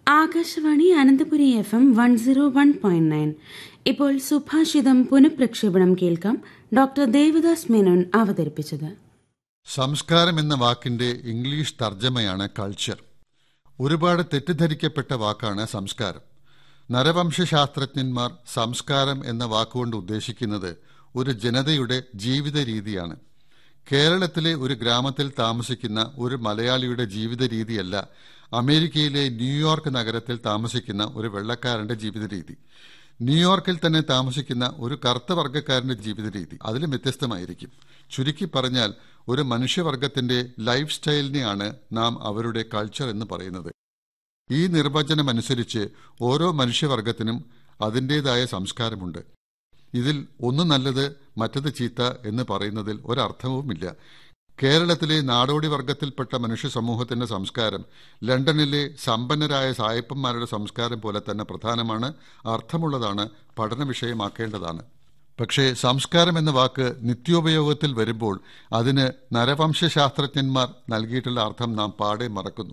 Akashvani Ananthapuri F M one zero one point nine ഇപ്പോൾ സുഭാഷിതം പുനഃപ്രക്ഷേപണം കേൾക്കാം ഡോക്ടർ ദേവദാസ് മേനോൻ അവതരിപ്പിച്ചത് സംസ്കാരം എന്ന വാക്കിന്റെ ഇംഗ്ലീഷ് തർജ്ജമയാണ് കൾച്ചർ ഒരുപാട് തെറ്റിദ്ധരിക്കപ്പെട്ട വാക്കാണ് സംസ്കാരം നരവംശശാസ്ത്രജ്ഞന്മാർ സംസ്കാരം എന്ന വാക്കുകൊണ്ട് ഉദ്ദേശിക്കുന്നത് ഒരു ജനതയുടെ ജീവിത രീതിയാണ് കേരളത്തിലെ ഒരു ഗ്രാമത്തിൽ താമസിക്കുന്ന ഒരു മലയാളിയുടെ ജീവിത രീതിയല്ല അമേരിക്കയിലെ ന്യൂയോർക്ക് നഗരത്തിൽ താമസിക്കുന്ന ഒരു വെള്ളക്കാരന്റെ ജീവിത രീതി ന്യൂയോർക്കിൽ തന്നെ താമസിക്കുന്ന ഒരു കറുത്ത വർഗ്ഗക്കാരന്റെ ജീവിത രീതി അതിലും വ്യത്യസ്തമായിരിക്കും ചുരുക്കി പറഞ്ഞാൽ ഒരു മനുഷ്യവർഗത്തിന്റെ ലൈഫ് സ്റ്റൈലിനെയാണ് നാം അവരുടെ കൾച്ചർ എന്ന് പറയുന്നത് ഈ നിർവചനമനുസരിച്ച് ഓരോ മനുഷ്യവർഗത്തിനും അതിൻ്റെതായ സംസ്കാരമുണ്ട് ഇതിൽ ഒന്ന് നല്ലത് മറ്റത് ചീത്ത എന്ന് പറയുന്നതിൽ ഒരർത്ഥവുമില്ല കേരളത്തിലെ നാടോടി വർഗത്തിൽപ്പെട്ട മനുഷ്യ സമൂഹത്തിന്റെ സംസ്കാരം ലണ്ടനിലെ സമ്പന്നരായ സായപ്പന്മാരുടെ സംസ്കാരം പോലെ തന്നെ പ്രധാനമാണ് അർത്ഥമുള്ളതാണ് പഠന വിഷയമാക്കേണ്ടതാണ് പക്ഷേ സംസ്കാരം എന്ന വാക്ക് നിത്യോപയോഗത്തിൽ വരുമ്പോൾ അതിന് നരവംശശാസ്ത്രജ്ഞന്മാർ നൽകിയിട്ടുള്ള അർത്ഥം നാം പാടെ മറക്കുന്നു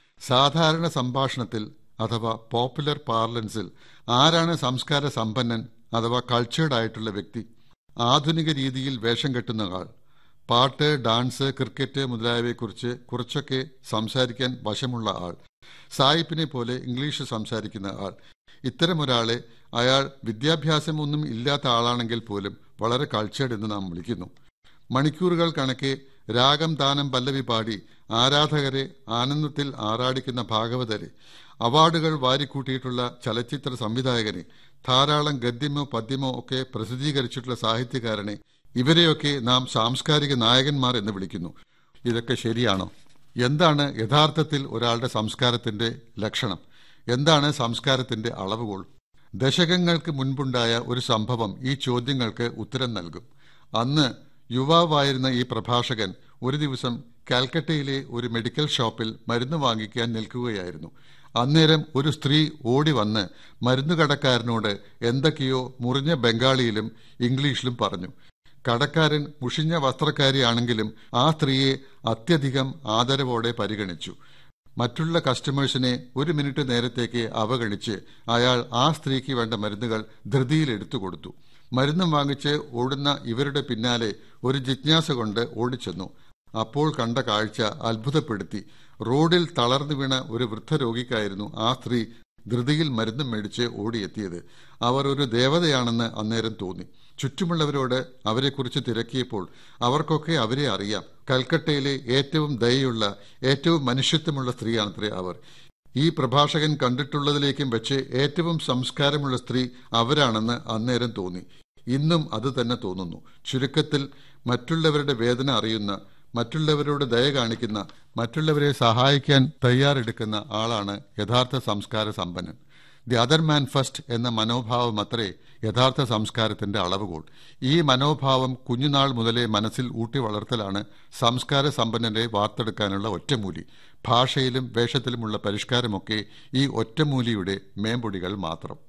സാധാരണ സംഭാഷണത്തിൽ അഥവാ പോപ്പുലർ പാർലൻസിൽ ആരാണ് സംസ്കാര സമ്പന്നൻ അഥവാ കൾച്ചേർഡ് ആയിട്ടുള്ള വ്യക്തി ആധുനിക രീതിയിൽ വേഷം കെട്ടുന്ന ആൾ പാട്ട് ഡാൻസ് ക്രിക്കറ്റ് മുതലായവയെക്കുറിച്ച് കുറച്ചൊക്കെ സംസാരിക്കാൻ വശമുള്ള ആൾ സായിപ്പിനെ പോലെ ഇംഗ്ലീഷ് സംസാരിക്കുന്ന ആൾ ഇത്തരമൊരാളെ അയാൾ വിദ്യാഭ്യാസമൊന്നും ഇല്ലാത്ത ആളാണെങ്കിൽ പോലും വളരെ കൾച്ചേർഡ് എന്ന് നാം വിളിക്കുന്നു മണിക്കൂറുകൾ കണക്കെ രാഗം ദാനം പല്ലവി പാടി ആരാധകരെ ആനന്ദത്തിൽ ആറാടിക്കുന്ന ഭാഗവതരെ അവാർഡുകൾ വാരിക്കൂട്ടിയിട്ടുള്ള ചലച്ചിത്ര സംവിധായകനെ ധാരാളം ഗദ്യമോ പദ്യമോ ഒക്കെ പ്രസിദ്ധീകരിച്ചിട്ടുള്ള സാഹിത്യകാരനെ ഇവരെയൊക്കെ നാം സാംസ്കാരിക നായകന്മാർ എന്ന് വിളിക്കുന്നു ഇതൊക്കെ ശരിയാണോ എന്താണ് യഥാർത്ഥത്തിൽ ഒരാളുടെ സംസ്കാരത്തിന്റെ ലക്ഷണം എന്താണ് സംസ്കാരത്തിന്റെ അളവുകോൾ ദശകങ്ങൾക്ക് മുൻപുണ്ടായ ഒരു സംഭവം ഈ ചോദ്യങ്ങൾക്ക് ഉത്തരം നൽകും അന്ന് യുവാവായിരുന്ന ഈ പ്രഭാഷകൻ ഒരു ദിവസം കാൽക്കട്ടയിലെ ഒരു മെഡിക്കൽ ഷോപ്പിൽ മരുന്ന് വാങ്ങിക്കാൻ നിൽക്കുകയായിരുന്നു അന്നേരം ഒരു സ്ത്രീ ഓടി വന്ന് മരുന്ന് കടക്കാരനോട് എന്തൊക്കെയോ മുറിഞ്ഞ ബംഗാളിയിലും ഇംഗ്ലീഷിലും പറഞ്ഞു കടക്കാരൻ മുഷിഞ്ഞ വസ്ത്രക്കാരിയാണെങ്കിലും ആ സ്ത്രീയെ അത്യധികം ആദരവോടെ പരിഗണിച്ചു മറ്റുള്ള കസ്റ്റമേഴ്സിനെ ഒരു മിനിറ്റ് നേരത്തേക്ക് അവഗണിച്ച് അയാൾ ആ സ്ത്രീക്ക് വേണ്ട മരുന്നുകൾ ധൃതിയിൽ എടുത്തു കൊടുത്തു മരുന്നും വാങ്ങിച്ച് ഓടുന്ന ഇവരുടെ പിന്നാലെ ഒരു ജിജ്ഞാസ കൊണ്ട് ഓടിച്ചെന്നു അപ്പോൾ കണ്ട കാഴ്ച അത്ഭുതപ്പെടുത്തി റോഡിൽ തളർന്നു വീണ ഒരു വൃദ്ധരോഗിക്കായിരുന്നു ആ സ്ത്രീ ധൃതിയിൽ മരുന്നും മേടിച്ച് ഓടിയെത്തിയത് അവർ ഒരു ദേവതയാണെന്ന് അന്നേരം തോന്നി ചുറ്റുമുള്ളവരോട് അവരെക്കുറിച്ച് തിരക്കിയപ്പോൾ അവർക്കൊക്കെ അവരെ അറിയാം കൽക്കട്ടയിലെ ഏറ്റവും ദയുള്ള ഏറ്റവും മനുഷ്യത്വമുള്ള സ്ത്രീയാണത്രേ അവർ ഈ പ്രഭാഷകൻ കണ്ടിട്ടുള്ളതിലേക്കും വെച്ച് ഏറ്റവും സംസ്കാരമുള്ള സ്ത്രീ അവരാണെന്ന് അന്നേരം തോന്നി ഇന്നും അത് തന്നെ തോന്നുന്നു ചുരുക്കത്തിൽ മറ്റുള്ളവരുടെ വേദന അറിയുന്ന മറ്റുള്ളവരോട് ദയ കാണിക്കുന്ന മറ്റുള്ളവരെ സഹായിക്കാൻ തയ്യാറെടുക്കുന്ന ആളാണ് യഥാർത്ഥ സംസ്കാര സമ്പന്നൻ ദി അതർ മാൻ ഫസ്റ്റ് എന്ന മനോഭാവം അത്രേ യഥാർത്ഥ സംസ്കാരത്തിന്റെ അളവുകോൾ ഈ മനോഭാവം കുഞ്ഞുനാൾ മുതലേ മനസ്സിൽ ഊട്ടി വളർത്തലാണ് സംസ്കാര സമ്പന്നരെ വാർത്തെടുക്കാനുള്ള ഒറ്റമൂലി ഭാഷയിലും വേഷത്തിലുമുള്ള പരിഷ്കാരമൊക്കെ ഈ ഒറ്റമൂലിയുടെ മേമ്പൊടികൾ മാത്രം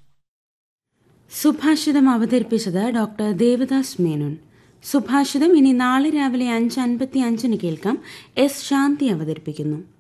സുഭാഷിതം അവതരിപ്പിച്ചത് ഡോക്ടർ ദേവദാസ് മേനോൻ സുഭാഷിതം ഇനി നാളെ രാവിലെ അഞ്ച് അൻപത്തി അഞ്ചിന് കേൾക്കാം എസ് ശാന്തി അവതരിപ്പിക്കുന്നു